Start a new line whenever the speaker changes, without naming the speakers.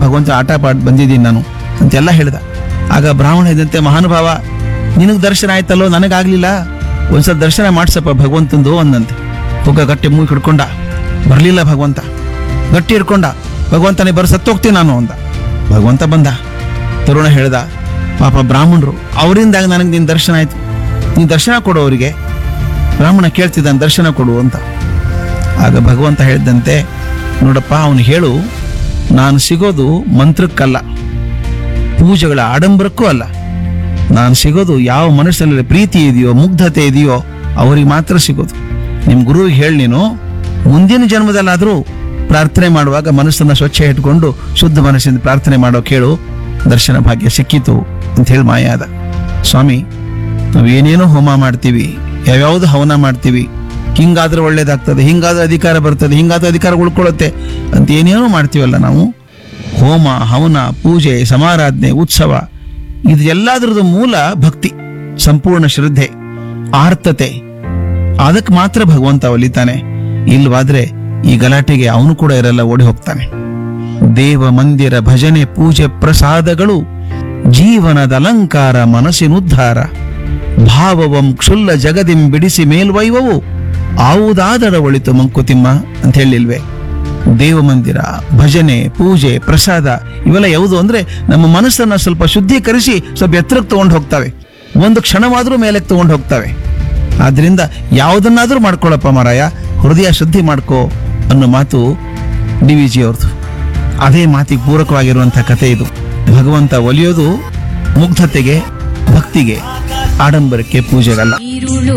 ಭಗವಂತ ಆಟ ಪಾಡ್ ಬಂದಿದ್ದೀನಿ ನಾನು ಅಂತೆಲ್ಲ ಹೇಳ್ದ ಆಗ ಬ್ರಾಹ್ಮಣ ಇದ್ದಂತೆ ಮಹಾನುಭಾವ ನಿನಗೆ ದರ್ಶನ ಆಯ್ತಲ್ಲೋ ನನಗಾಗ್ಲಿಲ್ಲ ಒಂದ್ಸಲ ದರ್ಶನ ಮಾಡ್ಸಪ್ಪ ಭಗವಂತಂದು ಅಂದಂತೆ ಹೋಗ ಗಟ್ಟಿ ಮೂಗಿ ಹಿಡ್ಕೊಂಡ ಬರಲಿಲ್ಲ ಭಗವಂತ ಗಟ್ಟಿ ಹಿಡ್ಕೊಂಡ ಭಗವಂತನೇ ಬರ ಸತ್ತೋಗ್ತೀನಿ ನಾನು ಅಂದ ಭಗವಂತ ಬಂದ ತರುಣ ಹೇಳ್ದ ಪಾಪ ಬ್ರಾಹ್ಮಣರು ಅವರಿಂದಾಗ ನನಗೆ ನಿನ್ನ ದರ್ಶನ ಆಯ್ತು ನೀನು ದರ್ಶನ ಕೊಡು ಅವರಿಗೆ ಬ್ರಾಹ್ಮಣ ಕೇಳ್ತಿದ್ದಾನೆ ದರ್ಶನ ಕೊಡು ಅಂತ ಆಗ ಭಗವಂತ ಹೇಳಿದಂತೆ ನೋಡಪ್ಪ ಅವನು ಹೇಳು ನಾನು ಸಿಗೋದು ಮಂತ್ರಕ್ಕಲ್ಲ ಪೂಜೆಗಳ ಆಡಂಬರಕ್ಕೂ ಅಲ್ಲ ನಾನು ಸಿಗೋದು ಯಾವ ಮನಸ್ಸಿನಲ್ಲಿ ಪ್ರೀತಿ ಇದೆಯೋ ಮುಗ್ಧತೆ ಇದೆಯೋ ಅವರಿಗೆ ಮಾತ್ರ ಸಿಗೋದು ನಿಮ್ಮ ಗುರುವಿಗೆ ಹೇಳಿ ನೀನು ಮುಂದಿನ ಜನ್ಮದಲ್ಲಾದರೂ ಪ್ರಾರ್ಥನೆ ಮಾಡುವಾಗ ಮನಸ್ಸನ್ನು ಸ್ವಚ್ಛ ಇಟ್ಕೊಂಡು ಶುದ್ಧ ಮನಸ್ಸಿಂದ ಪ್ರಾರ್ಥನೆ ಮಾಡೋ ಕೇಳು ದರ್ಶನ ಭಾಗ್ಯ ಸಿಕ್ಕಿತು ಅಂತ ಹೇಳಿ ಮಾಯಾದ ಸ್ವಾಮಿ ನಾವು ಏನೇನೋ ಹೋಮ ಮಾಡ್ತೀವಿ ಯಾವ್ಯಾವ್ದು ಹವನ ಮಾಡ್ತೀವಿ ಹಿಂಗಾದ್ರೆ ಒಳ್ಳೇದಾಗ್ತದೆ ಹಿಂಗಾದ್ರೆ ಅಧಿಕಾರ ಬರ್ತದೆ ಹಿಂಗಾದ್ರೆ ಅಧಿಕಾರ ಉಳ್ಕೊಳ್ಳುತ್ತೆ ಅಂತ ಏನೇನೋ ಮಾಡ್ತೀವಲ್ಲ ನಾವು ಹೋಮ ಹವನ ಪೂಜೆ ಸಮಾರಾಧನೆ ಉತ್ಸವ ಇದು ಎಲ್ಲದರದ್ದು ಮೂಲ ಭಕ್ತಿ ಸಂಪೂರ್ಣ ಶ್ರದ್ಧೆ ಆರ್ತತೆ ಅದಕ್ಕೆ ಮಾತ್ರ ಭಗವಂತ ಒಲಿತಾನೆ ಇಲ್ವಾದ್ರೆ ಈ ಗಲಾಟೆಗೆ ಅವನು ಕೂಡ ಇರಲ್ಲ ಓಡಿ ಹೋಗ್ತಾನೆ ದೇವ ಮಂದಿರ ಭಜನೆ ಪೂಜೆ ಪ್ರಸಾದಗಳು ಜೀವನದ ಅಲಂಕಾರ ಮನಸ್ಸಿನುದ್ಧಾರ ಭಾವವಂ ಕ್ಷುಲ್ಲ ಜಗದಿಂ ಬಿಡಿಸಿ ಮೇಲ್ವೈವವು ಆವುದಾದರ ಒಳಿತು ಮಂಕುತಿಮ್ಮ ಅಂತ ಹೇಳಿಲ್ವೇ ದೇವ ಮಂದಿರ ಭಜನೆ ಪೂಜೆ ಪ್ರಸಾದ ಇವೆಲ್ಲ ಯಾವುದು ಅಂದ್ರೆ ನಮ್ಮ ಮನಸ್ಸನ್ನ ಸ್ವಲ್ಪ ಶುದ್ಧೀಕರಿಸಿ ಸ್ವಲ್ಪ ಎತ್ತರಕ್ಕೆ ತಗೊಂಡು ಹೋಗ್ತವೆ ಒಂದು ಕ್ಷಣವಾದ್ರೂ ಮೇಲಕ್ಕೆ ತಗೊಂಡು ಹೋಗ್ತವೆ ಆದ್ರಿಂದ ಯಾವುದನ್ನಾದ್ರೂ ಮಾಡ್ಕೊಳ್ಳಪ್ಪ ಮಾರಾಯ ಹೃದಯ ಶುದ್ಧಿ ಮಾಡ್ಕೋ ಅನ್ನೋ ಮಾತು ಡಿ ವಿ ಜಿ ಅವ್ರದ್ದು ಅದೇ ಮಾತಿಗೆ ಪೂರಕವಾಗಿರುವಂತಹ ಕಥೆ ಇದು ಭಗವಂತ ಒಲಿಯೋದು ಮುಗ್ಧತೆಗೆ ಭಕ್ತಿಗೆ ಆಡಂಬರಕ್ಕೆ ಪೂಜೆಗಲ್ಲ
ಈರುಳು